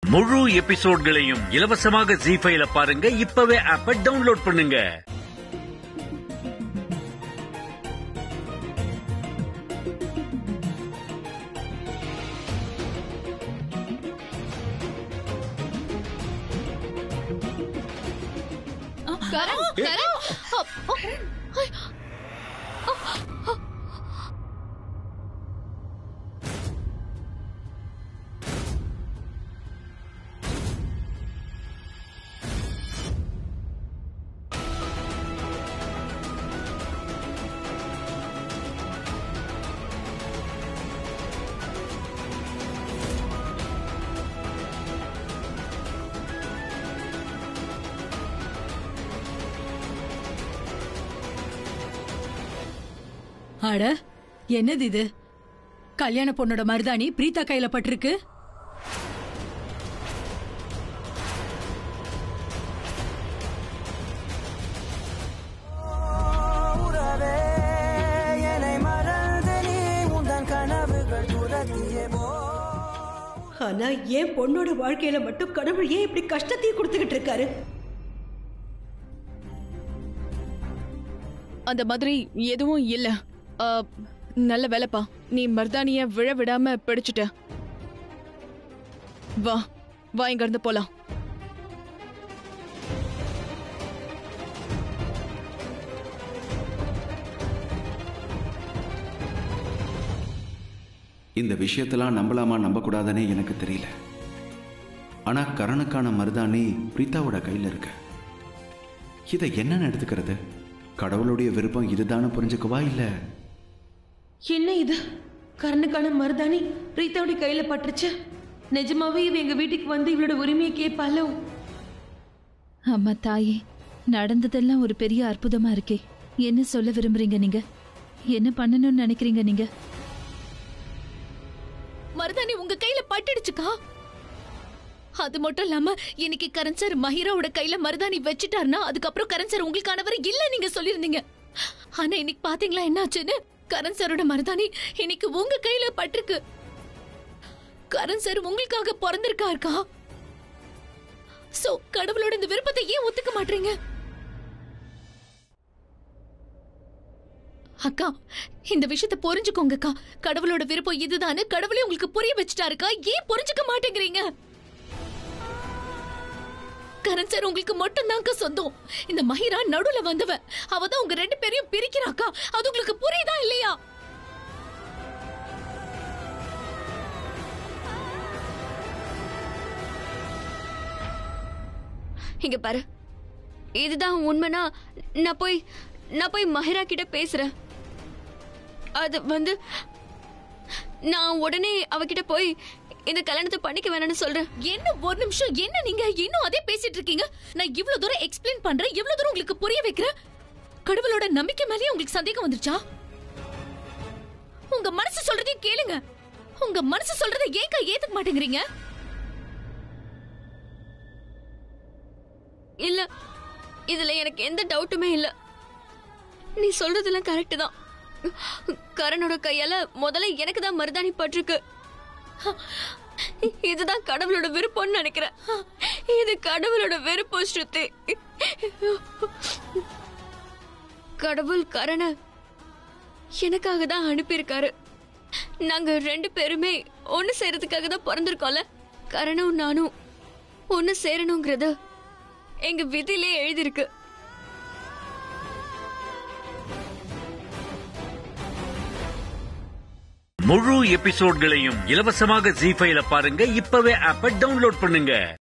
முழு எபிசோட்களையும் இலவசமாக ஜி ஃபைல பாருங்க இப்பவே ஆப்ப டவுன்லோட் பண்ணுங்க கரண் கரண் அப், அ, ஐ, அ, அ. அட என்னது இது கல்யாண பொண்ணோட மருதாணி பிரீதா கையில பட்டிருக்கு உறவே என்னை மறந்து நீ உந்தன் கனவுகள் துரத்தியே போ ஆனா என் பொண்ணோட வாழ்க்கையில மட்டும் கடவுள் ஏன் இப்படி கஷ்டத்தையும் கொடுத்துக்கிட்டு இருக்காரு அந்த மாதிரி எதுவும் இல்ல ஆ, நல்ல வேலைப்பா நீ மர்தானிய விழ விடாம பிடிச்சிட்ட வா வா இங்க இருந்து போலாம் இந்த விஷயத்தெல்லாம் நம்பலாமா நம்பக்கூடாதுன்னே எனக்கு தெரியல ஆனா கரனுக்கான மருதாணி பிரீத்தாவோட கையில இருக்கு இதை என்னன்னு எடுத்துக்கிறது கடவுளுடைய விருப்பம் இதுதானே புரிஞ்சுக்கவா இல்ல என்ன இது கரனுக்கான மருதாணி பிரீத்தாவுடைய கையில பட்டுருச்சு நிஜமாவே இவ எங்க வீட்டுக்கு வந்து இவளோட உரிமையை கேட்பாளோ அம்மா தாயே நடந்ததெல்லாம் ஒரு பெரிய அற்புதமா இருக்கே என்ன சொல்ல விரும்புறீங்க நீங்க என்ன பண்ணணும்னு நினைக்கிறீங்க நீங்க மருதாணி உங்க கையில பட்டுடுச்சுக்கா அது மட்டும் இல்லாம இன்னைக்கு கரண் சார் மஹிராவோட கையில மருதாணி வச்சுட்டாருன்னா அதுக்கப்புறம் கரண் சார் உங்களுக்கானவர் இல்ல நீங்க சொல்லிருந்தீங்க ஆனா இன்னைக்கு பாத்தீங்களா என்னாச்சுன்னு கரண் சாரோட மருதாணி இன்னைக்கு உங்க கையில பட்டிருக்கு கரண் சார் உங்களுக்காக பிறந்திருக்காருக்கா சோ கடவுளோட இந்த விருப்பத்தை ஏன் ஒத்துக்க மாட்டீங்க அக்கா இந்த விஷயத்தை புரிஞ்சுக்கோங்கக்கா கடவுளோட விருப்பம் இதுதானே கடவுளே உங்களுக்கு புரிய வச்சுட்டாருக்கா ஏன் புரிஞ்சுக்க மாட்டேங்கிறீங்க கரண் சார் உங்களுக்கு மட்டும்தான்க்கா சொந்தம் இந்த மஹிரா நடுவுல வந்தவ அவ தான் உங்க ரெண்டு பேரையும் பிரிக்கிறாக்கா அது உங்களுக்கு புரியுதா இல்லையா இங்க பாரு இதுதான் உண்மைனா நான் போய் நான் போய் மஹிரா கிட்ட பேசுறேன் அது வந்து நான் உடனே அவகிட்ட போய் இந்த கல்யாணத்தை பண்ணிக்க வேணாம்னு சொல்றேன் என்ன ஒரு நிமிஷம் என்ன நீங்க இன்னும் அதே பேசிட்டு இருக்கீங்க நான் இவ்வளவு தூரம் எக்ஸ்பிளைன் பண்றேன் இவ்வளவு தூரம் உங்களுக்கு புரிய வைக்கிறேன் கடவுளோட நம்பிக்கை மேலேயே உங்களுக்கு சந்தேகம் வந்துருச்சா உங்க மனசு சொல்றதையும் கேளுங்க உங்க மனசு சொல்றதை ஏன்க்கா ஏத்துக்க மாட்டேங்கிறீங்க இல்ல இதுல எனக்கு எந்த டவுட்டுமே இல்ல நீ சொல்றதெல்லாம் கரெக்ட் தான் கரனோட கையால முதல்ல எனக்கு தான் மருதாணி பட்டிருக்கு இதுதான் கடவுளோட விருப்பம்னு நினைக்கிறேன் இது கடவுளோட விருப்பம் ஸ்ருதி கடவுள் கரண எனக்காக தான் அனுப்பியிருக்காரு நாங்க ரெண்டு பேருமே ஒண்ணு சேரதுக்காக தான் பிறந்திருக்கோம்ல கரணும் நானும் ஒண்ணு சேரணுங்கிறது எங்க விதியிலே எழுதியிருக்கு முழு எபிசோட்களையும் இலவசமாக ஜி ஃபைல பாருங்க இப்பவே ஆப்ப டவுன்லோட் பண்ணுங்க